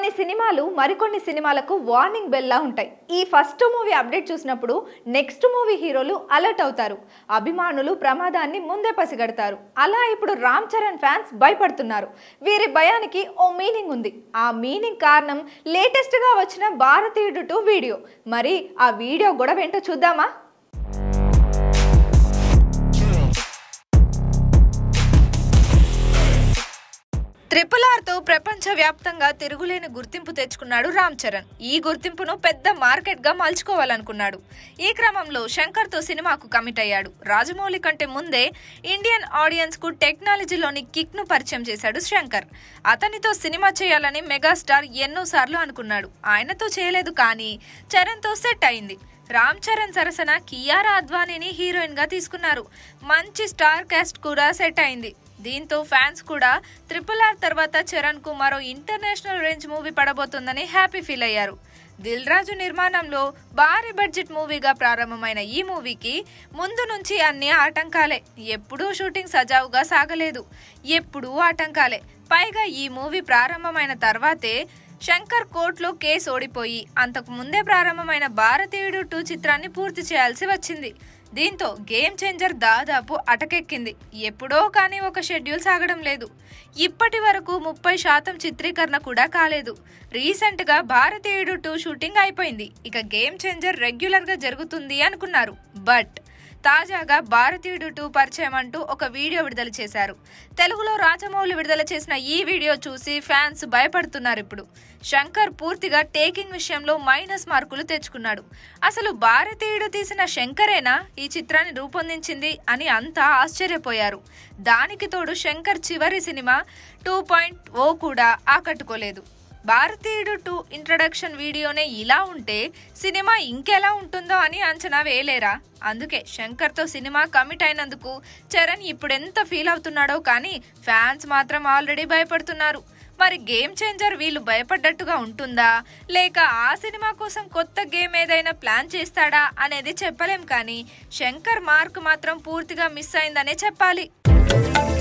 కొన్ని సినిమాలు మరికొన్ని సినిమాలకు వార్నింగ్ బెల్లా ఉంటాయి ఈ ఫస్ట్ మూవీ అప్డేట్ చూసినప్పుడు నెక్స్ట్ మూవీ హీరోలు అలర్ట్ అవుతారు అభిమానులు ప్రమాదాన్ని ముందే పసిగడతారు అలా ఇప్పుడు రామ్ చరణ్ ఫ్యాన్స్ భయపడుతున్నారు వీరి భయానికి ఓ మీనింగ్ ఉంది ఆ మీనింగ్ కారణం లేటెస్ట్గా వచ్చిన భారతీయుడు టూ వీడియో మరి ఆ వీడియో గొడవ ఏంటో చూద్దామా ట్రిపుల్ ఆర్తో ప్రపంచవ్యాప్తంగా తిరుగులేని గుర్తింపు తెచ్చుకున్నాడు రామ్ చరణ్ ఈ గుర్తింపును పెద్ద మార్కెట్గా మలుచుకోవాలనుకున్నాడు ఈ క్రమంలో శంకర్తో సినిమాకు కమిట్ అయ్యాడు రాజమౌళి కంటే ముందే ఇండియన్ ఆడియన్స్కు టెక్నాలజీలోని కిక్ను పరిచయం చేశాడు శంకర్ అతనితో సినిమా చేయాలని మెగాస్టార్ ఎన్నోసార్లు అనుకున్నాడు ఆయనతో చేయలేదు కానీ చరణ్తో సెట్ అయింది రామ్ చరణ్ సరసన కియారా అద్వానీని హీరోయిన్ గా తీసుకున్నారు మంచి స్టార్ కాస్ట్ కూడా సెట్ అయింది దీంతో ఫ్యాన్స్ కూడా ట్రిపుల్ ఆర్ తర్వాత చరణ్ కు మరో ఇంటర్నేషనల్ రేంజ్ మూవీ పడబోతుందని హ్యాపీ ఫీల్ అయ్యారు దిల్ రాజు నిర్మాణంలో భారీ బడ్జెట్ మూవీగా ప్రారంభమైన ఈ మూవీకి ముందు నుంచి అన్ని ఆటంకాలే ఎప్పుడూ షూటింగ్ సజావుగా సాగలేదు ఎప్పుడూ ఆటంకాలే పైగా ఈ మూవీ ప్రారంభమైన తర్వాతే శంకర్ కోర్టులో కేసు ఓడిపోయి అంతకు ముందే ప్రారంభమైన భారతీయుడు టూ చిత్రాన్ని పూర్తి చేయాల్సి వచ్చింది దీంతో గేమ్ చేంజర్ దాదాపు అటకెక్కింది ఎప్పుడో కానీ ఒక షెడ్యూల్ సాగడం లేదు ఇప్పటి వరకు ముప్పై శాతం చిత్రీకరణ కూడా కాలేదు రీసెంట్ గా భారతీయుడు టూ షూటింగ్ అయిపోయింది ఇక గేమ్ చేంజర్ రెగ్యులర్ గా జరుగుతుంది అనుకున్నారు బట్ తాజాగా భారతీయుడు టూ పరిచయం అంటూ ఒక వీడియో విడుదల చేశారు తెలుగులో రాజమౌళి విడుదల చేసిన ఈ వీడియో చూసి ఫ్యాన్స్ భయపడుతున్నారు ఇప్పుడు శంకర్ పూర్తిగా టేకింగ్ విషయంలో మైనస్ మార్కులు తెచ్చుకున్నాడు అసలు భారతీయుడు తీసిన శంకరేనా ఈ చిత్రాన్ని రూపొందించింది అని అంతా ఆశ్చర్యపోయారు దానికి తోడు శంకర్ చివరి సినిమా టూ పాయింట్ ఓ కూడా ఆకట్టుకోలేదు భారతీయుడు టూ ఇంట్రడక్షన్ వీడియోనే ఇలా ఉంటే సినిమా ఇంకెలా ఉంటుందో అని అంచనా వేయలేరా అందుకే శంకర్తో సినిమా కమిట్ అయినందుకు చరణ్ ఇప్పుడెంత ఫీల్ అవుతున్నాడో కానీ ఫ్యాన్స్ మాత్రం ఆల్రెడీ భయపడుతున్నారు మరి గేమ్ చేంజర్ వీళ్ళు భయపడ్డట్టుగా ఉంటుందా లేక ఆ సినిమా కోసం కొత్త గేమ్ ఏదైనా ప్లాన్ చేస్తాడా అనేది చెప్పలేం కానీ శంకర్ మార్క్ మాత్రం పూర్తిగా మిస్ అయిందనే చెప్పాలి